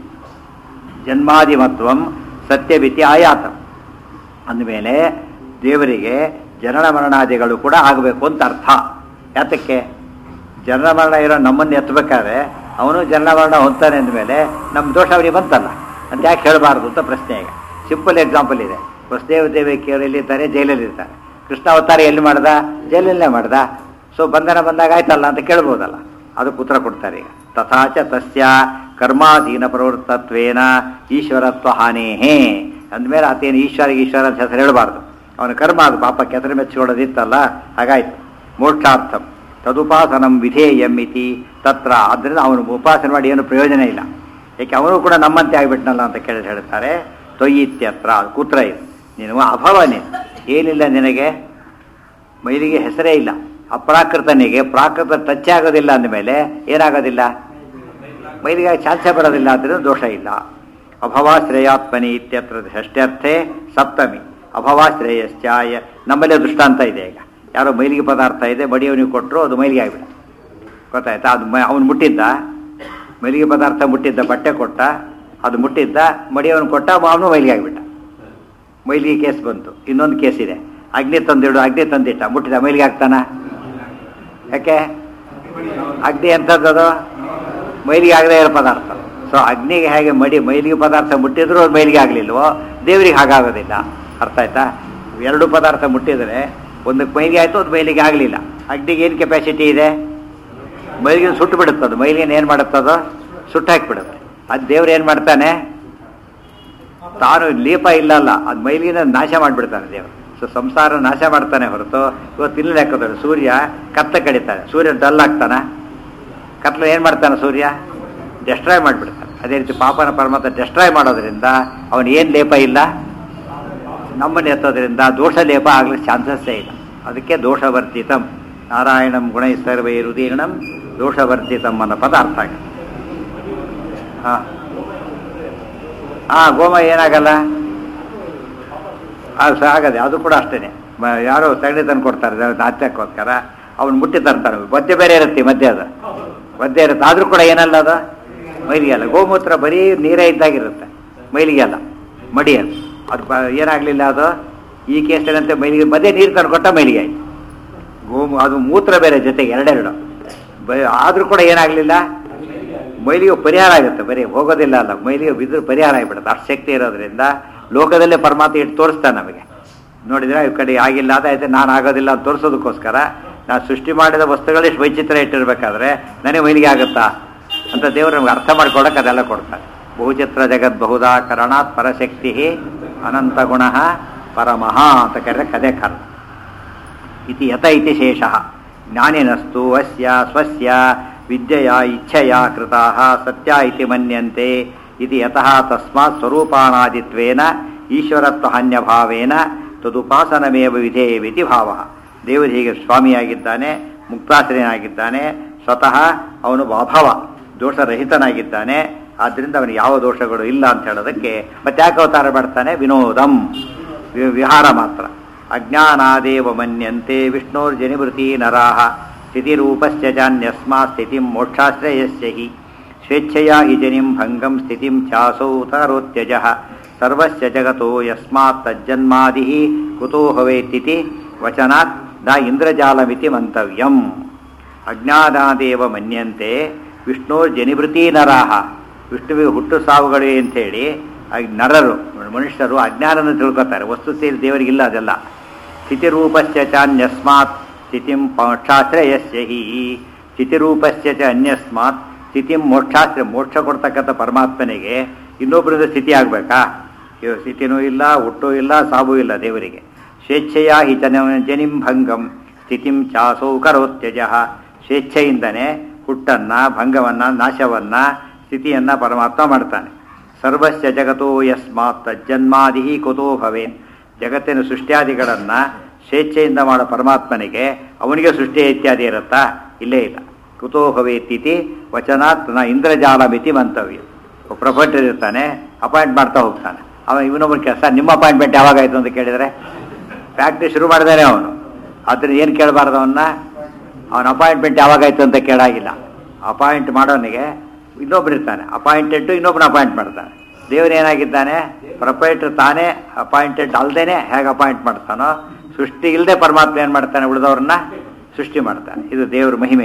ಜನ್ಮಾದಿಮತ್ವಂ ಸತ್ಯವಿತಿ ಆಯಾತ ಅಂದಮೇಲೆ ದೇವರಿಗೆ ಜನನ ಮರಣಾದಿಗಳು ಕೂಡ ಆಗಬೇಕು ಅಂತ ಅರ್ಥ ಯಾತಕ್ಕೆ ಜನನ ಮರಣ ಇರೋ ನಮ್ಮನ್ನು ಎತ್ತಬೇಕಾದ್ರೆ ಅವನು ಜನನ ಮರಣ ಹೊಂತಾನೆ ಅಂದಮೇಲೆ ನಮ್ಮ ದೋಷ ಅವನಿಗೆ ಬಂತಲ್ಲ ಅಂತ ಯಾಕೆ ಹೇಳಬಾರ್ದು ಅಂತ ಪ್ರಶ್ನೆ ಈಗ ಸಿಂಪಲ್ ಎಕ್ಸಾಂಪಲ್ ಇದೆ ವಸುದೇವ ದೇವಿ ಎಲ್ಲಿರ್ತಾರೆ ಜೈಲಲ್ಲಿ ಇರ್ತಾರೆ ಕೃಷ್ಣ ಅವತಾರ ಎಲ್ಲಿ ಮಾಡ್ದ ಜೈಲಲ್ಲೇ ಮಾಡ್ದ ಸೊ ಬಂಧನ ಬಂದಾಗ ಆಯ್ತಲ್ಲ ಅಂತ ಕೇಳ್ಬೋದಲ್ಲ ಅದಕ್ಕೆ ಉತ್ತರ ಕೊಡ್ತಾರೆ ಈಗ ತಥಾಚ ತಸ್ಯ ಕರ್ಮಾಧೀನ ಪ್ರವೃತ್ತತ್ವೇನ ಈಶ್ವರತ್ವ ಹಾನೇಹೇ ಅಂದಮೇಲೆ ಆತೇನು ಈಶ್ವರ ಈಶ್ವರ ಅಂತ ಹೆಸರು ಹೇಳಬಾರ್ದು ಅವನ ಕರ್ಮ ಅದು ಪಾಪ ಕೆಸರು ಮೆಚ್ಚಿಕೊಳ್ಳೋದಿತ್ತಲ್ಲ ಹಾಗಾಯ್ತು ಮೋಕ್ಷಾರ್ಥಂ ತದುಪಾಸನಂ ವಿಧೇಯಂ ಇತಿ ತತ್ರ ಆದ್ದರಿಂದ ಅವನು ಉಪಾಸನೆ ಮಾಡಿ ಏನು ಪ್ರಯೋಜನ ಇಲ್ಲ ಏಕೆ ಅವನು ಕೂಡ ನಮ್ಮಂತೆ ಆಗಿಬಿಟ್ನಲ್ಲ ಅಂತ ಕೇಳಿ ಹೇಳ್ತಾರೆ ತೊಯ್ಯಿತ್ಯತ್ರ ಕೂತ್ರ ಇದು ನೀನು ಅಭವನೇ ಏನಿಲ್ಲ ನಿನಗೆ ಮೈಲಿಗೆ ಹೆಸರೇ ಇಲ್ಲ ಅಪ್ರಾಕೃತನಿಗೆ ಪ್ರಾಕೃತ ಟಚ್ ಆಗೋದಿಲ್ಲ ಅಂದಮೇಲೆ ಏನಾಗೋದಿಲ್ಲ ಮೈಲಿಗೆ ಚಾನ್ಸೇ ಬರೋದಿಲ್ಲ ಆದ್ದರಿಂದ ದೋಷ ಇಲ್ಲ ಅಭವಾಶ್ರಯಾತ್ಮನಿ ಇತ್ಯತ್ರ ಷಷ್ಟ್ಯರ್ಥೆ ಸಪ್ತಮಿ ಅಭವಾಶ್ರೇಯಶ್ಚಾಯ ನಮ್ಮಲ್ಲೇ ದೃಷ್ಟಾಂತ ಇದೆ ಈಗ ಯಾರೋ ಮೈಲಿಗೆ ಪದಾರ್ಥ ಇದೆ ಮಡಿಯವನಿಗೆ ಕೊಟ್ಟರು ಅದು ಮೈಲಿಗೆ ಆಗಿಬಿಡ ಗೊತ್ತಾಯ್ತಾ ಅದು ಮ ಅವನು ಮುಟ್ಟಿದ್ದ ಮೈಲಿಗೆ ಪದಾರ್ಥ ಮುಟ್ಟಿದ್ದ ಬಟ್ಟೆ ಕೊಟ್ಟ ಅದು ಮುಟ್ಟಿದ್ದ ಮಡಿಯವನು ಕೊಟ್ಟ ಅವನು ಮೈಲಿಗೆ ಆಗಿಬಿಟ್ಟ ಮೈಲಿಗೆ ಕೇಸ್ ಬಂತು ಇನ್ನೊಂದು ಕೇಸ್ ಇದೆ ಅಗ್ನಿ ತಂದಿಡು ಅಗ್ನಿ ತಂದಿಟ್ಟ ಮುಟ್ಟಿದ ಮೈಲಿಗೆ ಆಗ್ತಾನ ಯಾಕೆ ಅಗ್ನಿ ಎಂಥದ್ದು ಮೈಲಿಗೆ ಆಗದೇ ಇರೋ ಪದಾರ್ಥ ಸೊ ಅಗ್ನಿಗೆ ಹೇಗೆ ಮಡಿ ಮೈಲಿಗೆ ಪದಾರ್ಥ ಮುಟ್ಟಿದ್ರು ಅದು ಮೈಲಿಗೆ ಆಗಲಿಲ್ವೋ ದೇವರಿಗೆ ಹಾಗಾಗೋದಿಲ್ಲ ಅರ್ಥ ಆಯ್ತಾ ಎರಡು ಪದಾರ್ಥ ಮುಟ್ಟಿದರೆ ಒಂದಕ್ಕೆ ಮೈಲಿಗೆ ಆಯಿತು ಅದು ಮೈಲಿಗೆ ಆಗಲಿಲ್ಲ ಅಗ್ನಿಗೆ ಏನು ಕೆಪಾಸಿಟಿ ಇದೆ ಮೈಲಿಗೆ ಸುಟ್ಟು ಬಿಡುತ್ತೆ ಅದು ಮೈಲಿಗೆ ಏನು ಮಾಡುತ್ತದೋ ಸುಟ್ಟು ಹಾಕಿಬಿಡುತ್ತೆ ಅದು ದೇವ್ರು ಏನು ಮಾಡ್ತಾನೆ ತಾನು ಲೀಪ ಇಲ್ಲ ಅಲ್ಲ ಅದು ಮೈಲಿನ ನಾಶ ಮಾಡಿಬಿಡ್ತಾನೆ ದೇವರು ಸೊ ಸಂಸಾರ ನಾಶ ಮಾಡ್ತಾನೆ ಹೊರತು ಇವತ್ತು ಇಲ್ಲ ಲೆಕ್ಕದವರು ಸೂರ್ಯ ಕತ್ತ ಕಡಿತಾನೆ ಸೂರ್ಯ ಡಲ್ ಆಗ್ತಾನ ಕತ್ಲ ಏನು ಮಾಡ್ತಾನೆ ಸೂರ್ಯ ಡೆಸ್ಟ್ರಾಯ್ ಮಾಡಿಬಿಡ್ತಾನೆ ಅದೇ ರೀತಿ ಪಾಪನ ಪರಮಾತ್ಮ ಡೆಸ್ಟ್ರಾಯ್ ಮಾಡೋದ್ರಿಂದ ಅವನು ಏನು ಲೇಪ ಇಲ್ಲ ನಮ್ಮನ್ನು ಎತ್ತೋದ್ರಿಂದ ದೋಷ ಲೇಪ ಆಗ್ಲಿಕ್ಕೆ ಚಾನ್ಸಸ್ಸೇ ಇಲ್ಲ ಅದಕ್ಕೆ ದೋಷವರ್ತಿತಂ ನಾರಾಯಣಂ ಗುಣ ಸರ್ವೈ ರುದೀರ್ಣಂ ದೋಷವರ್ತಿತಂ ಅನ್ನೋ ಪದ ಅರ್ಥ ಆಗುತ್ತೆ ಹಾಂ ಹಾಂ ಗೋಮ ಏನಾಗಲ್ಲ ಅದು ಸಹ ಆಗದೆ ಅದು ಕೂಡ ಅಷ್ಟೇ ಯಾರೋ ಸಗಣಿ ತಂದು ಕೊಡ್ತಾರೆ ನಾಚ್ಯಕ್ಕೋಸ್ಕರ ಅವ್ನು ಮುಟ್ಟಿ ತರ್ತಾನೆ ಮಧ್ಯೆ ಬೇರೆ ಇರುತ್ತೆ ಮಧ್ಯೆ ಅದು ಮಧ್ಯೆ ಇರುತ್ತೆ ಆದರೂ ಕೂಡ ಏನಲ್ಲ ಅದು ಮೈಲಿಗೆ ಅಲ್ಲ ಗೋಮೂತ್ರ ಬರೀ ನೀರೇ ಇದ್ದಾಗಿರುತ್ತೆ ಮೈಲಿಗೆ ಅಲ್ಲ ಮಡಿ ಅದು ಅದು ಬ- ಏನಾಗಲಿಲ್ಲ ಅದು ಈ ಕೇಸಿನಂತೆ ಮೈಲಿಗೆ ಮಧ್ಯೆ ನೀರು ತಂದು ಕೊಟ್ಟ ಮೈಲಿಗೆ ಆಯ್ತು ಗೋಮು ಅದು ಮೂತ್ರ ಬೇರೆ ಜೊತೆಗೆ ಎರಡೆರಡು ಬ ಆದರೂ ಕೂಡ ಏನಾಗಲಿಲ್ಲ ಮೈಲಿಗೆ ಪರಿಹಾರ ಆಗುತ್ತೆ ಬರೀ ಹೋಗೋದಿಲ್ಲ ಅಲ್ಲ ಮೈಲಿಗೆ ಬಿದ್ದರೆ ಪರಿಹಾರ ಆಗಿಬಿಡುತ್ತೆ ಅಷ್ಟು ಶಕ್ತಿ ಇರೋದ್ರಿಂದ ಲೋಕದಲ್ಲೇ ಪರಮಾತ್ಮ ಇಟ್ಟು ತೋರಿಸ್ತಾನೆ ನಮಗೆ ನೋಡಿದ್ರೆ ಈ ಕಡೆ ಆಗಿಲ್ಲ ಅದಾಯ್ತು ನಾನು ಆಗೋದಿಲ್ಲ ಅಂತ ತೋರಿಸೋದಕ್ಕೋಸ್ಕರ ನಾನು ಸೃಷ್ಟಿ ಮಾಡಿದ ವಸ್ತುಗಳು ಇಷ್ಟು ವೈಚಿತ್ರ ಇಟ್ಟಿರ್ಬೇಕಾದ್ರೆ ನನಗೆ ಮೈಲಿಗೆ ಆಗುತ್ತಾ ಅಂತ ದೇವರು ನಮ್ಗೆ ಅರ್ಥ ಮಾಡ್ಕೊಡಕ್ಕೆ ಅದೆಲ್ಲ ಕೊಡ್ತಾರೆ ಬಹುಚಿತ್ರ ಜಗತ್ ಬಹುದಾಕರಣಾತ್ ಪರಶಕ್ತಿ ಅನಂತ ಗುಣ ಪರಮಃ ಅಂತ ಕರೆದ್ರೆ ಕದೇ ಕಾರಣ ಇತಿ ಯತ ಇತಿ ಶೇಷಃ ಜ್ಞಾನಿನಸ್ತು ಅಸ್ಯ ಸ್ವಸ್ಯ ವಿದ್ಯೆಯ ಇಚ್ಛೆಯ ಕೃತಾಃ ಸತ್ಯ ಇತಿ ಮನ್ಯಂತೆ ಇತಿ ಯತಃ ತಸ್ಮಾತ್ ಸ್ವರೂಪಾಣಾದಿತ್ವೇನ ಈಶ್ವರತ್ವ ಹನ್ಯಭಾವೇನ ತದುಪಾಸನಮೇವ ವಿಧೇಯವಿತಿ ಭಾವ ದೇವರು ಹೀಗೆ ಸ್ವಾಮಿಯಾಗಿದ್ದಾನೆ ಮುಕ್ತಾಶ್ರಯನಾಗಿದ್ದಾನೆ ಸ್ವತಃ ಅವನು ಅಭವ ದೋಷರಹಿತನಾಗಿದ್ದಾನೆ ಆದ್ದರಿಂದ ಅವನಿಗೆ ಯಾವ ದೋಷಗಳು ಇಲ್ಲ ಅಂತ ಹೇಳೋದಕ್ಕೆ ಮತ್ತೆ ಯಾಕೆ ಅವತಾರ ಮಾಡ್ತಾನೆ ವಿನೋದಂ ವಿ- ವಿಹಾರ ಮಾತ್ರ ಅಜ್ಞಾನಾದೇವ ಮನ್ಯಂತೆ ವಿಷ್ಣೋರ್ಜನಿವೃತಿ ನರಾಹ ಸ್ಥಿತಿರೂಪಸ್ಯ ಜಾನ್ಯಸ್ಮಾತ್ ಸ್ಥಿತಿಂ ಮೋಕ್ಷಾಶ್ರಯಸ್ಯ ಹಿ ಸ್ವೇಚ್ಛೆಯ ಹಿ ಜನಿಂ ಭಂಗಂ ಸ್ಥಿತಿಂ ಚಾಸೌ ತರೋತ್ಯಜ ಸರ್ವಸ್ಯ ಜಗತೋ ಯಸ್ಮಾತ್ ತಜ್ಜನ್ಮಾದಿ ಕುತೋ ಭವೇತ್ತಿತಿ ವಚನಾತ್ ನ ಇಂದ್ರಜಾಲಮಿತಿ ಮಂತವ್ಯಂ ಅಜ್ಞಾನಾದೇವ ಮನ್ಯಂತೆ ವಿಷ್ಣೋರ್ಜನಿವೃತಿ ನರಾಹ ವಿಷ್ಣುವಿಗೆ ಹುಟ್ಟು ಸಾವುಗಳು ಅಂತೇಳಿ ಆ ನರರು ಮನುಷ್ಯರು ಅಜ್ಞಾನನ ತಿಳ್ಕೊತಾರೆ ವಸ್ತುಸ್ಥಿತಿ ದೇವರಿಗಿಲ್ಲ ಅದೆಲ್ಲ ಸ್ಥಿತಿರೂಪಸ್ಯ ಚ ಅನ್ಯಸ್ಮಾತ್ ಸ್ಥಿತಿಂ ಮೋಕ್ಷಾಶ್ರಯಸ್ಯ ಹಿ ಸ್ಥಿತಿರೂಪಸ್ಯ ಚ ಅನ್ಯಸ್ಮಾತ್ ಸ್ಥಿತಿಂ ಮೋಕ್ಷಾಶ್ರಯ ಮೋಕ್ಷ ಕೊಡ್ತಕ್ಕಂಥ ಪರಮಾತ್ಮನಿಗೆ ಇನ್ನೊಬ್ಬರಿಂದ ಸ್ಥಿತಿ ಆಗಬೇಕಾ ಸ್ಥಿತಿನೂ ಇಲ್ಲ ಹುಟ್ಟೂ ಇಲ್ಲ ಸಾವು ಇಲ್ಲ ದೇವರಿಗೆ ಸ್ವೇಚ್ಛೆಯ ಹಿ ಜನ ಜನಿಂ ಭಂಗಂ ಸ್ಥಿತಿಂ ಚಾಸೌ ಕರೋತ್ಯಜ ಸ್ವೇಚ್ಛೆಯಿಂದನೇ ಹುಟ್ಟನ್ನ ಭಂಗವನ್ನ ನಾಶವನ್ನ ಸ್ಥಿತಿಯನ್ನ ಪರಮಾತ್ಮ ಮಾಡ್ತಾನೆ ಸರ್ವಸ್ಯ ಜಗತೋ ಯಸ್ಮಾತ್ ತಜ್ಜನ್ಮಾದಿ ಕುತೋ ಭವೇನ್ ಜಗತ್ತಿನ ಸೃಷ್ಟ್ಯಾದಿಗಳನ್ನು ಸ್ವೇಚ್ಛೆಯಿಂದ ಮಾಡೋ ಪರಮಾತ್ಮನಿಗೆ ಅವನಿಗೆ ಸೃಷ್ಟಿ ಇತ್ಯಾದಿ ಇರುತ್ತಾ ಇಲ್ಲೇ ಇಲ್ಲ ಕುತೋ ಭವೇತಿತಿ ವಚನಾತ್ ನ ಇಂದ್ರಜಾಲ ಮಿತಿ ಮಂತವ್ಯ ಪ್ರೊಫೆಟರ್ ಇರ್ತಾನೆ ಅಪಾಯಿಂಟ್ ಮಾಡ್ತಾ ಹೋಗ್ತಾನೆ ಅವ ಇವನೊಬ್ಬನ ಕೆಲಸ ನಿಮ್ಮ ಅಪಾಯಿಂಟ್ಮೆಂಟ್ ಯಾವಾಗ ಆಯಿತು ಅಂತ ಕೇಳಿದರೆ ಫ್ಯಾಕ್ಟ್ರಿ ಶುರು ಮಾಡಿದಾನೆ ಅವನು ಆದ್ರೆ ಏನು ಕೇಳಬಾರ್ದು ಅವನ್ನ ಅವನ ಅಪಾಯಿಂಟ್ಮೆಂಟ್ ಯಾವಾಗಾಯ್ತು ಅಂತ ಕೇಳಾಗಿಲ್ಲ ಅಪಾಯಿಂಟ್ ಮಾಡೋನಿಗೆ ಇನ್ನೊಬ್ರು ಇರ್ತಾನೆ ಅಪಾಯಿಂಟೆಡ್ ಇನ್ನೊಬ್ಬನ ಅಪಾಯಿಂಟ್ ಮಾಡ್ತಾನೆ ದೇವರು ಏನಾಗಿದ್ದಾನೆ ಪ್ರೊಪರೇಟರ್ ತಾನೇ ಅಪಾಯಿಂಟೆಡ್ ಅಲ್ದೇನೆ ಹೇಗೆ ಅಪಾಯಿಂಟ್ ಮಾಡ್ತಾನೋ ಸೃಷ್ಟಿ ಇಲ್ಲದೆ ಪರಮಾತ್ಮ ಏನು ಮಾಡ್ತಾನೆ ಉಳಿದವ್ರನ್ನ ಸೃಷ್ಟಿ ಮಾಡ್ತಾನೆ ಇದು ದೇವ್ರ ಮಹಿಮೆ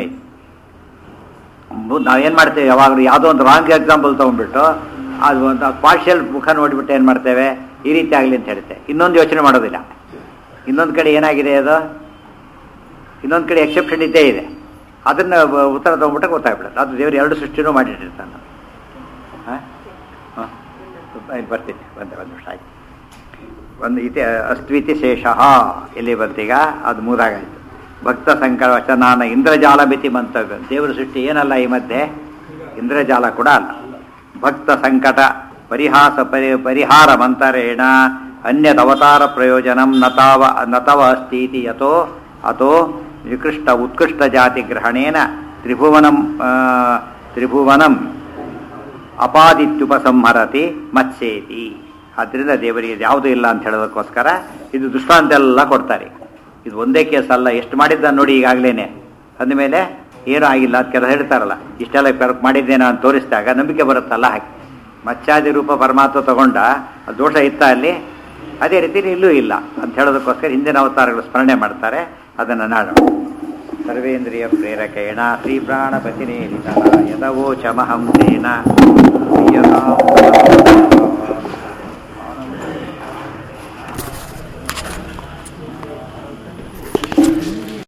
ನಾವೇನು ಮಾಡ್ತೇವೆ ಯಾವಾಗಲೂ ಯಾವುದೋ ಒಂದು ರಾಂಗ್ ಎಕ್ಸಾಂಪಲ್ ತೊಗೊಂಡ್ಬಿಟ್ಟು ಅದು ಒಂದು ಪಾರ್ಷಿಯಲ್ ಮುಖ ನೋಡಿಬಿಟ್ಟು ಏನು ಮಾಡ್ತೇವೆ ಈ ರೀತಿ ಆಗಲಿ ಅಂತ ಹೇಳ್ತೇವೆ ಇನ್ನೊಂದು ಯೋಚನೆ ಮಾಡೋದಿಲ್ಲ ಇನ್ನೊಂದು ಕಡೆ ಏನಾಗಿದೆ ಅದು ಇನ್ನೊಂದು ಕಡೆ ಎಕ್ಸೆಪ್ಷನ್ ಇದ್ದೇ ಇದೆ ಅದನ್ನ ಬ- ಉತ್ತರ ತೊಗೊಂಡ್ಬಿಟ್ರೆ ಗೊತ್ತಾಗ್ಬಿಡುತ್ತೆ ಅದು ದೇವರು ಎರಡು ಸೃಷ್ಟಿನೂ ಮಾಡಿಟ್ಟಿರ್ತಾನೆ ಹಾಂ ಹಾಂ ಇಲ್ಲಿ ಬರ್ತೀನಿ ಒಂದು ಒಂದು ನಿಮಿಷ ಆಯ್ತು ಒಂದು ಇತಿ ಅಸ್ತ್ವಿತಿ ಶೇಷಃ ಎಲ್ಲಿ ಬಂತೀಗ ಅದು ಮೂರಾಗಾಯ್ತು ಭಕ್ತ ಸಂಕಟ ವಚನಾನ ಇಂದ್ರಜಾಲ ಮಿತಿ ಮಂತವ್ಯ ದೇವರ ಸೃಷ್ಟಿ ಏನಲ್ಲ ಈ ಮಧ್ಯೆ ಇಂದ್ರಜಾಲ ಕೂಡ ಅಲ್ಲ ಭಕ್ತ ಸಂಕಟ ಪರಿಹಾಸ ಪರಿ ಪರಿಹಾರ ಮಂತರೇಣ ಅನ್ಯದ ಅವತಾರ ಪ್ರಯೋಜನಂ ನತಾವ ನತವ ಅಸ್ತಿ ಇತಿ ಯತೋ ಅಥೋ ನಿಕೃಷ್ಟ ಉತ್ಕೃಷ್ಟ ಜಾತಿ ಗ್ರಹಣೇನ ತ್ರಿಭುವನಂ ಆ, ತ್ರಿಭುವನಂ ಅಪಾದಿತ್ಯುಪಸಂಹರತಿ ಮತ್ಸ್ಯೇತಿ ಆದ್ದರಿಂದ ದೇವರಿಗೆ ಯಾವುದೂ ಇಲ್ಲ ಅಂತ ಹೇಳೋದಕ್ಕೋಸ್ಕರ ಇದು ದೃಷ್ಟಾಂತ ಎಲ್ಲ ಕೊಡ್ತಾರೆ ಇದು ಒಂದೇ ಕೇಸ್ ಅಲ್ಲ ಎಷ್ಟು ಮಾಡಿದ್ದ ನೋಡಿ ಈಗಾಗಲೇ ಅಂದಮೇಲೆ ಏನೂ ಆಗಿಲ್ಲ ಅಂತ ಕೆಲವು ಹೇಳ್ತಾರಲ್ಲ ಇಷ್ಟೆಲ್ಲ ಕರ್- ಮಾಡಿದ್ದೇನೋ ಅಂತ ತೋರಿಸಿದಾಗ ನಂಬಿಕೆ ಬರುತ್ತಲ್ಲ ಹಾಗೆ ಮತ್ಸ್ಯಾದಿ ರೂಪ ಪರಮಾತ್ಮ ತಗೊಂಡ ಅದು ದೋಷ ಇತ್ತ ಅಲ್ಲಿ ಅದೇ ರೀತಿ ಇಲ್ಲೂ ಇಲ್ಲ ಅಂತ ಹೇಳೋದಕ್ಕೋಸ್ಕರ ಹಿಂದಿನ ಅವತಾರಗಳು ಸ್ಮರಣೆ ಮಾಡ್ತಾರೆ ಅದನ್ನು ನಾಡೋಣ ಸರ್ವೇಂದ್ರಿಯ ಪ್ರೇರಕೇಣ ಶ್ರೀ ಪ್ರಾಣಪತಿನೇ ಯದವೋಚಮಹಂ ತೇನ ಪ್ರಿಯತಾಂ